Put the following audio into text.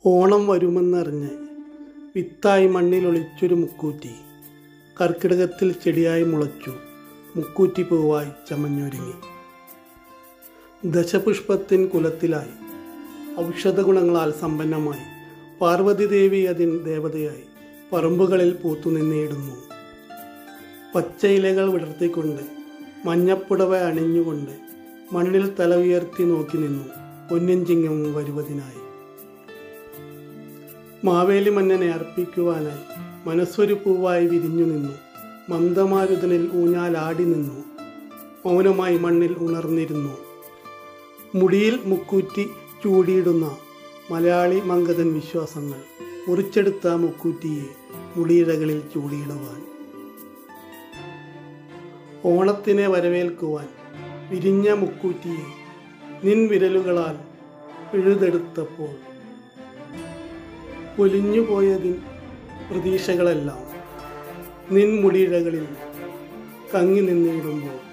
ഓണം വരുമെന്നറിഞ്ഞ് വിത്തായി മണ്ണിലൊളിച്ചൊരു മുക്കൂറ്റി കർക്കിടകത്തിൽ ചെടിയായി മുളച്ചു മുക്കൂറ്റി പൂവായി ചമഞ്ഞൊരുങ്ങി ദശപുഷ്പത്തിൻ കുലത്തിലായി ഔഷധ ഗുണങ്ങളാൽ സമ്പന്നമായി പാർവതി ദേവി അതിൻ ദേവതയായി പറമ്പുകളിൽ പൂത്തുനിന്നിടുന്നു പച്ചയിലകൾ വിടർത്തിക്കൊണ്ട് മഞ്ഞപ്പുടവ അണിഞ്ഞുകൊണ്ട് മണ്ണിൽ തല ഉയർത്തി നോക്കി നിന്നു പൊന്നിൻ ചിങ്ങം വരുവതിനായി മാവേലി മന്നനെ അർപ്പിക്കുവാനായി മനസ്സൊരു പൂവായി വിരിഞ്ഞു നിന്നു മന്ദമാരുതനിൽ ഊഞ്ഞാലാടി നിന്നു മൗനമായി മണ്ണിൽ ഉണർന്നിരുന്നു മുടിയിൽ മുക്കൂറ്റി ചൂടിയിടുന്ന മലയാളി മങ്കതൻ വിശ്വാസങ്ങൾ മുറിച്ചെടുത്ത മുക്കൂറ്റിയെ മുടിയിഴകളിൽ ചൂടിയിടുവാൻ ഓണത്തിനെ വരവേൽക്കുവാൻ വിരിഞ്ഞ മുക്കൂറ്റിയെ നിൻ വിരലുകളാൽ പിഴുതെടുത്തപ്പോൾ പൊലിഞ്ഞുപോയതിൻ പ്രതീക്ഷകളെല്ലാം നിൻ മുടിയിഴകളിൽ തങ്ങി നിന്നിടുമ്പോൾ